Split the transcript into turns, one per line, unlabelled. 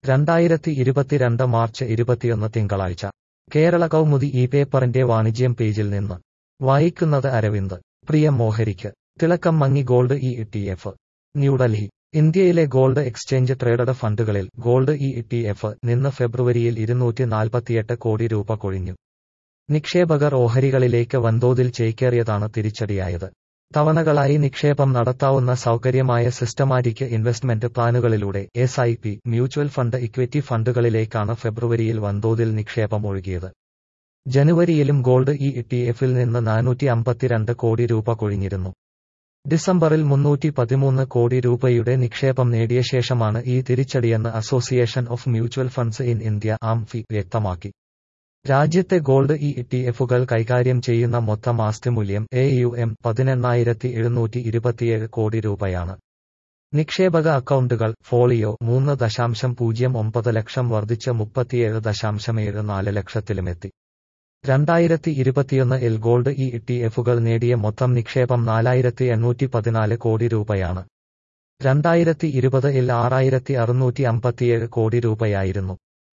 രണ്ടായിരത്തി ഇരുപത്തിരണ്ട് മാർച്ച് ഇരുപത്തിയൊന്ന് തിങ്കളാഴ്ച കേരള കൗമുദി ഈ പേപ്പറിന്റെ വാണിജ്യം പേജിൽ നിന്ന് വായിക്കുന്നത് അരവിന്ദ് പ്രിയ മോഹരിക്ക് തിളക്കം മങ്ങി gold E T F New Delhi ഇന്ത്യയിലെ ഗോൾഡ് എക്സ്ചേഞ്ച് ട്രേഡഡ് ഫണ്ടുകളിൽ ഗോൾഡ് ഇ ടി എഫ് നിന്ന് ഫെബ്രുവരിയിൽ ഇരുന്നൂറ്റി നാൽപ്പത്തിയെട്ട് കോടി രൂപ കൊഴിഞ്ഞു നിക്ഷേപകർ ഓഹരികളിലേക്ക് വൻതോതിൽ ചേക്കേറിയതാണ് തിരിച്ചടിയായത് തവണകളായി നിക്ഷേപം നടത്താവുന്ന സൗകര്യമായ സിസ്റ്റമാറ്റിക് ഇൻവെസ്റ്റ്മെന്റ് പ്ലാനുകളിലൂടെ S I P mutual fund equity ഫണ്ടുകളിലേക്കാണ് ഫെബ്രുവരിയിൽ വൻതോതിൽ നിക്ഷേപം ഒഴുകിയത് ജനുവരിയിലും ഗോൾഡ് ഇ ടി എഫിൽ നിന്ന് നാനൂറ്റി അമ്പത്തിരണ്ട് കോടി രൂപ കൊഴിഞ്ഞിരുന്നു ഡിസംബറിൽ മുന്നൂറ്റി പതിമൂന്ന് കോടി രൂപയുടെ നിക്ഷേപം നേടിയ ശേഷമാണ് ഈ തിരിച്ചടിയെന്ന് association of mutual funds in India AMFI വ്യക്തമാക്കി രാജ്യത്തെ ഗോൾഡ് ഇ ടി എഫുകൾ കൈകാര്യം ചെയ്യുന്ന മൊത്തം ആസ്തി മൂല്യം എ യു എം പതിനെണ്ണായിരത്തി എഴുന്നൂറ്റി ഇരുപത്തിയേഴ് കോടി രൂപയാണ് നിക്ഷേപക അക്കൗണ്ടുകൾ ഫോളിയോ മൂന്ന് ദശാംശം പൂജ്യം ഒമ്പത് ലക്ഷം വർദ്ധിച്ച് മുപ്പത്തിയേഴ് ദശാംശം ഏഴ് നാല് ലക്ഷത്തിലുമെത്തി രണ്ടായിരത്തി ഇരുപത്തിയൊന്ന് എൽ ഗോൾഡ് ഇ ടി എഫുകൾ നേടിയ മൊത്തം നിക്ഷേപം നാലായിരത്തി എണ്ണൂറ്റി പതിനാല് കോടി രൂപയാണ് രണ്ടായിരത്തി ഇരുപത് എൽ ആറായിരത്തി അറുന്നൂറ്റി അമ്പത്തിയേഴ് കോടി രൂപയായിരുന്നു